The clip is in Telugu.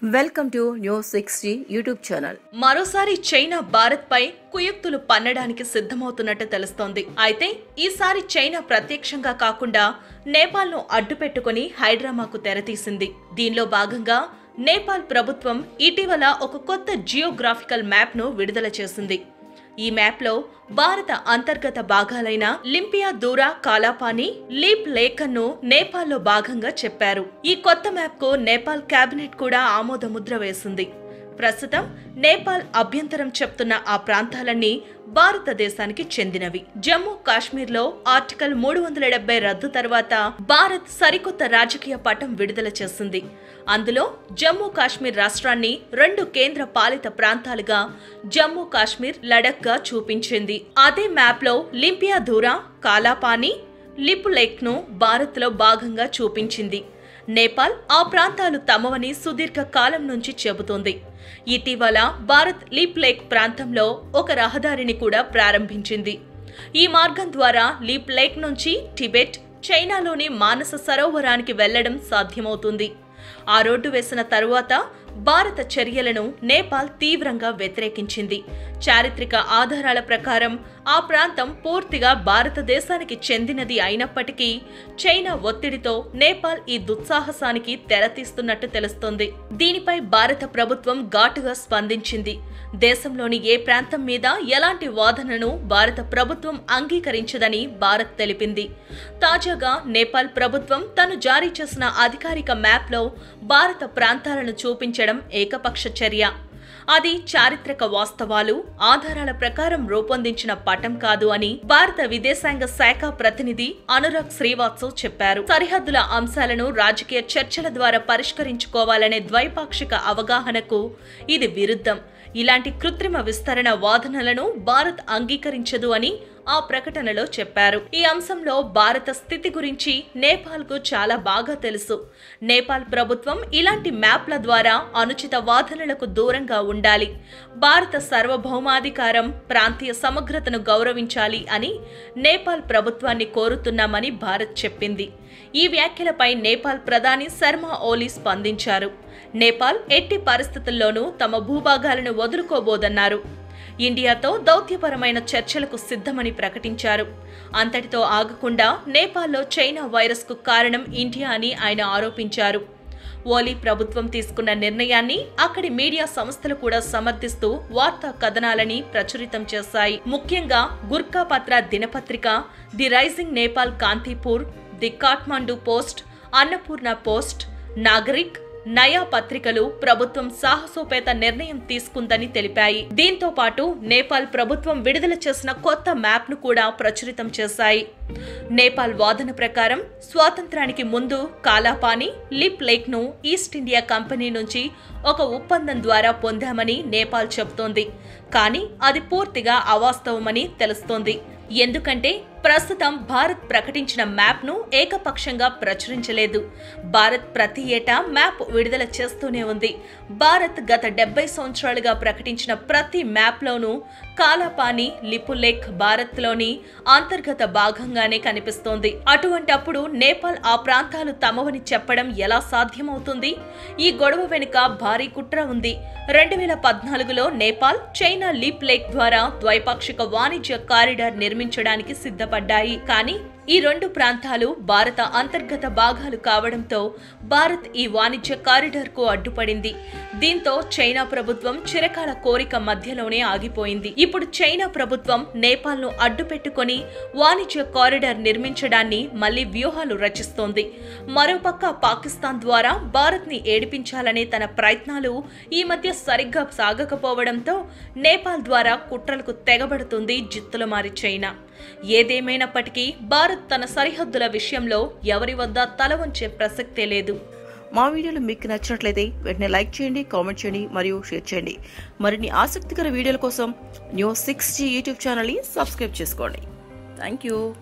welcome to news sixty YouTube channel మరోసారి చైనా భారత్ పై కుయుక్తులు పన్నడానికి సిద్ధమవుతున్నట్టు తెలుస్తోంది అయితే ఈసారి చైనా ప్రత్యక్షంగా కాకుండా నేపాల్ను అడ్డుపెట్టుకుని హైడ్రామాకు తెరతీసింది దీనిలో భాగంగా నేపాల్ ప్రభుత్వం ఇటీవల ఒక కొత్త జియోగ్రాఫికల్ మ్యాప్ను విడుదల చేసింది ఈ మ్యాప్లో భారత అంతర్గత భాగాలైన లింపియా దూరా కాలాపాని లీప్ లేఖన్ను నేపాల్లో భాగంగా చెప్పారు ఈ కొత్త మ్యాప్కు నేపాల్ కేబినెట్ కూడా ఆమోద ముద్ర వేసింది ప్రస్తుతం నేపాల్ అభ్యంతరం చెప్తున్న ఆ ప్రాంతాలన్నీ భారతదేశానికి చెందినవి జమ్మూ కాశ్మీర్లో ఆర్టికల్ మూడు వందల డెబ్బై రద్దు తర్వాత భారత్ సరికొత్త రాజకీయ పటం విడుదల చేసింది అందులో జమ్మూ కాశ్మీర్ రాష్ట్రాన్ని రెండు కేంద్ర పాలిత ప్రాంతాలుగా జమ్మూ కాశ్మీర్ లడక్ గా చూపించింది అదే మ్యాప్లో లింపియా దూరా కాలాపాని లిప్ లేక్ను భారత్లో భాగంగా చూపించింది నేపాల్ ఆ ప్రాంతాలు తమవని సుదీర్ఘ కాలం నుంచి చెబుతోంది ఇటీవల భారత్ లీప్ లేక్ ప్రాంతంలో ఒక రహదారిని కూడా ప్రారంభించింది ఈ మార్గం ద్వారా లీప్ లేక్ నుంచి టిబెట్ చైనాలోని మానస సరోవరానికి వెళ్లడం సాధ్యమవుతుంది ఆ రోడ్డు వేసిన తరువాత భారత చర్యలను నేపాల్ తీవ్రంగా వ్యతిరేకించింది చారిత్రక ఆధారాల ప్రకారం ఆ ప్రాంతం పూర్తిగా భారతదేశానికి చెందినది అయినప్పటికీ చైనా ఒత్తిడితో నేపాల్ ఈ దుస్సాహసానికి తెరతీస్తున్నట్టు తెలుస్తోంది దీనిపై భారత ప్రభుత్వం ఘాటుగా స్పందించింది దేశంలోని ఏ ప్రాంతం మీద ఎలాంటి వాదనను భారత ప్రభుత్వం అంగీకరించదని భారత్ తెలిపింది తాజాగా నేపాల్ ప్రభుత్వం తను జారీ చేసిన అధికారిక మ్యాప్లో భారత ప్రాంతాలను చూపించడం ఏకపక్ష చర్య అది చారిత్రక వాస్తవాలు ఆధారాల ప్రకారం రూపొందించిన పటం కాదు అని భారత విదేశాంగ శాఖ ప్రతినిధి అనురాగ్ శ్రీవాత్సవ్ చెప్పారు సరిహద్దుల అంశాలను రాజకీయ చర్చల ద్వారా పరిష్కరించుకోవాలనే ద్వైపాక్షిక అవగాహనకు ఇది విరుద్ధం ఇలాంటి కృత్రిమ విస్తరణ వాదనలను భారత్ అంగీకరించదు అని ఆ ప్రకటనలో చెప్పారు ఈ అంశంలో భారత స్థితి గురించి నేపాల్కు చాలా బాగా తెలుసు నేపాల్ ప్రభుత్వం ఇలాంటి మ్యాప్ల ద్వారా అనుచిత వాదనలకు దూరంగా ఉండాలి భారత సార్వభౌమాధికారం ప్రాంతీయ సమగ్రతను గౌరవించాలి అని నేపాల్ ప్రభుత్వాన్ని కోరుతున్నామని భారత్ చెప్పింది ఈ వ్యాఖ్యలపై నేపాల్ ప్రధాని శర్మా ఓలీ స్పందించారు నేపాల్ ఎట్టి పరిస్థితుల్లోనూ తమ భూభాగాలను వదులుకోబోదన్నారు ఇండియాతో దౌత్యపరమైన చర్చలకు సిద్ధమని ప్రకటించారు అంతటితో ఆగకుండా నేపాల్లో చైనా వైరస్కు కారణం ఇండియా అని ఆయన ఆరోపించారు ఓలీ ప్రభుత్వం తీసుకున్న నిర్ణయాన్ని అక్కడి మీడియా సంస్థలు కూడా సమర్థిస్తూ వార్తా కథనాలని ప్రచురితం చేశాయి ముఖ్యంగా గుర్కా పత్ర దినపత్రిక the Rising Nepal Kantipur the Kathmandu Post Annapurna Post Nagarik నయా పత్రికలు ప్రభుత్వం సాహసోపేత నిర్ణయం తీసుకుందని తెలిపాయి దీంతో పాటు నేపాల్ ప్రభుత్వం విడుదల చేసిన కొత్త మ్యాప్ ను కూడా ప్రచురితం చేశాయి నేపాల్ వాదన ప్రకారం స్వాతంత్రానికి ముందు కాలాపాని లిప్ లేక్ ను ఈస్ట్ ఇండియా కంపెనీ నుంచి ఒక ఒప్పందం ద్వారా పొందామని నేపాల్ చెబుతోంది కానీ అది పూర్తిగా అవాస్తవమని తెలుస్తోంది ఎందుకంటే ప్రస్తుతం భారత్ ప్రకటించిన మ్యాప్ను ఏకపక్షంగా ప్రచురించలేదు భారత్ ప్రతి ఏటా మ్యాప్ విడుదల చేస్తూనే ఉంది భారత్ గత డెబ్బై సంవత్సరాలుగా ప్రకటించిన ప్రతి మ్యాప్లోనూ కాలాపాని లిపులేక్ భారత్లోని అంతర్గత భాగంగానే కనిపిస్తోంది అటువంటప్పుడు నేపాల్ ఆ ప్రాంతాలు తమవని చెప్పడం ఎలా సాధ్యమవుతుంది ఈ గొడవ వెనుక భారీ కుట్ర ఉంది రెండు వేల పద్నాలుగులో నేపాల్ చైనా లీప్ లేక్ ద్వారా ద్వైపాక్షిక వాణిజ్య కారిడార్ నిర్మించడానికి సిద్ధపడ్డాయి కానీ ఈ రెండు ప్రాంతాలు భారత అంతర్గత భాగాలు కావడంతో భారత్ ఈ వాణిజ్య కారిడార్ కు అడ్డుపడింది దీంతో చైనా ప్రభుత్వం చిరకాల కోరిక మధ్యలోనే ఆగిపోయింది ఇప్పుడు చైనా ప్రభుత్వం నేపాల్ ను అడ్డు పెట్టుకుని వాణిజ్య కారిడార్ నిర్మించడాన్ని మళ్లీ వ్యూహాలు రచిస్తోంది మరోపక్క పాకిస్తాన్ ద్వారా భారత్ ని ఏడిపించాలనే తన ప్రయత్నాలు ఈ మధ్య సరిగ్గా సాగకపోవడంతో నేపాల్ ద్వారా కుట్రలకు తెగబడుతుంది జిత్తులమారి చైనా ఏదేమైనప్పటికీ భారత్ తన సరిహద్దుల విషయంలో ఎవరి వద్ద తల వంచే ప్రసక్తే లేదు మా వీడియోలు మీకు నచ్చినట్లయితే వెంటనే లైక్ చేయండి కామెంట్ చేయండి మరియు షేర్ చేయండి మరిన్ని ఆసక్తికర వీడియోల కోసం న్యూస్ సిక్స్ యూట్యూబ్ ఛానల్ని సబ్స్క్రైబ్ చేసుకోండి థ్యాంక్ యూ